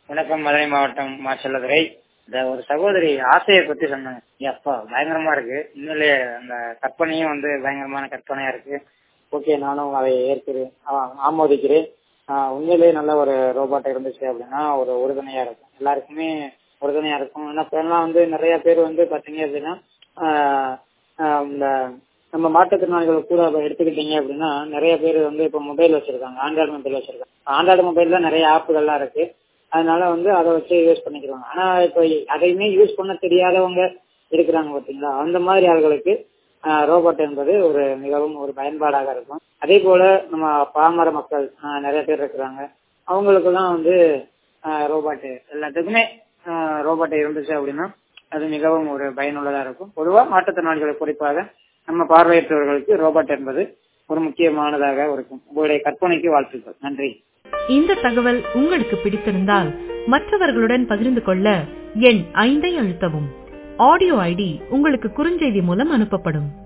வணக்கம் மதுரை மாவட்டம் மாச்சல்லதுரை இந்த ஒரு சகோதரி ஆசையை பத்தி சொன்னாங்க அப்பா பயங்கரமா இருக்கு உண்மையிலேயே அந்த கற்பனையும் வந்து பயங்கரமான கற்பனையா இருக்கு ஓகே நானும் அதை ஏற்கிறேன் ஆ- ஆமோதிக்கிறேன் ஆஹ் உண்மையிலேயே நல்ல ஒரு ரோபோட் இருந்துச்சு அப்படின்னா ஒரு உறுதுணையா இருக்கும் எல்லாருக்குமே உறுதுணையா இருக்கும் ஏன்னா இப்பெல்லாம் வந்து நிறைய பேர் வந்து பாத்தீங்க அப்படின்னா ஆஹ் ஆஹ் இந்த நம்ம மாற்றுத்திறனாளிகள் கூட இப்ப எடுத்துக்கிட்டீங்க அப்படின்னா நிறைய பேர் வந்து இப்ப மொபைல் வச்சிருக்காங்க ஆண்ட்ராய்டு மொபைல் வச்சிருக்காங்க ஆண்ட்ராய்டு மொபைல்ல நிறைய ஆப்புகள்லாம் இருக்கு அதனால வந்து அதை வச்சு யூஸ் பண்ணிக்கிறாங்க ஆனா இப்ப அதையுமே யூஸ் பண்ண தெரியாதவங்க இருக்கிறாங்க பாத்தீங்களா அந்த மாதிரி ஆள்களுக்கு ரோபோட் என்பது ஒரு மிகவும் ஒரு பயன்பாடாக இருக்கும் அதே போல நம்ம பாமர மக்கள் ஆஹ் நிறைய பேர் இருக்கிறாங்க அவங்களுக்கெல்லாம் வந்து ரோபோட் எல்லாத்துக்குமே ரோபோட் இருந்துச்சு அப்படின்னா அது மிகவும் ஒரு பயனுள்ளதா இருக்கும் பொதுவா மாற்றுத்திறனாளிகளை குறிப்பாக நம்ம பார்வையற்றவர்களுக்கு ரோபோட் என்பது ஒரு முக்கியமானதாக இருக்கும் உங்களுடைய கற்பனைக்கு வாழ்த்துக்கள் நன்றி இந்த தகவல் உங்களுக்கு பிடித்திருந்தால் மற்றவர்களுடன் பகிர்ந்து கொள்ள எண் ஐந்தை அழுத்தவும் ஆடியோ ஐடி உங்களுக்கு குறுஞ்செய்தி மூலம் அனுப்பப்படும்